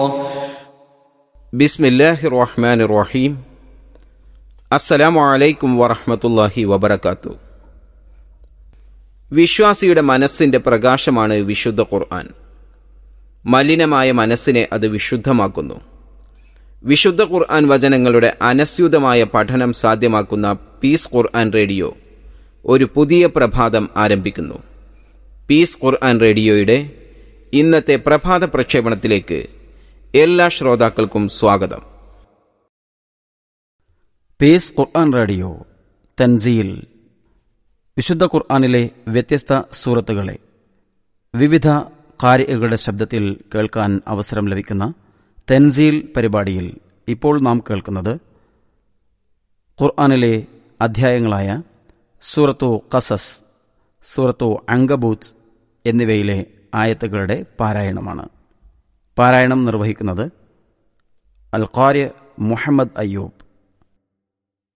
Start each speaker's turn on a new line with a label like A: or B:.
A: ബിസ്മില്ലാഹി റഹ്മാൻ റഹീം അസ്സലാമു അലൈക്കും വറഹ്മത്തുള്ളാഹി വബറകാത്തു വിശ്വാസിയുടെ മനസ്സിന്റെ പ്രകാശമാണ് വിശുദ്ധ ഖുർആൻ മലിനമായ മനസ്സിനെ അത് വിശുദ്ധമാക്കുന്നു വിശുദ്ധ ഖുർആൻ വചനങ്ങളുടെ അനസ്യൂതമായ പഠനം സാധ്യമാക്കുന്ന പീസ് ഖുർആൻ റേഡിയോ ഒരു പുതിയ പ്രഭാതം ആരംഭിക്കുന്നു പീസ് ഖുർആൻ റേഡിയോയുടെ ഇന്നത്തെ പ്രഭാത പ്രക്ഷേപണത്തിലേക്ക് എല്ലാ ശ്രോതാക്കൾക്കും സ്വാഗതം
B: പേസ് ഖുർആൻ റേഡിയോ തൻസീൽ വിശുദ്ധ ഖുർആനിലെ വ്യത്യസ്ത സൂറത്തുകളെ വിവിധ കാര്യങ്ങളുടെ ശബ്ദത്തിൽ കേൾക്കാൻ അവസരം ലഭിക്കുന്ന തൻസീൽ പരിപാടിയിൽ ഇപ്പോൾ നാം കേൾക്കുന്നത് ഖുർആനിലെ അധ്യായങ്ങളായ സൂറത്തു ഖസസ് സൂറത്തു അങ്കബൂത്ത് എന്നിവയിലെ ആയത്തുകളുടെ പാരായണമാണ് പാരായണം നിർവഹിക്കുന്നത് അൽ ഖാര്യ മുഹമ്മദ് അയ്യൂബ്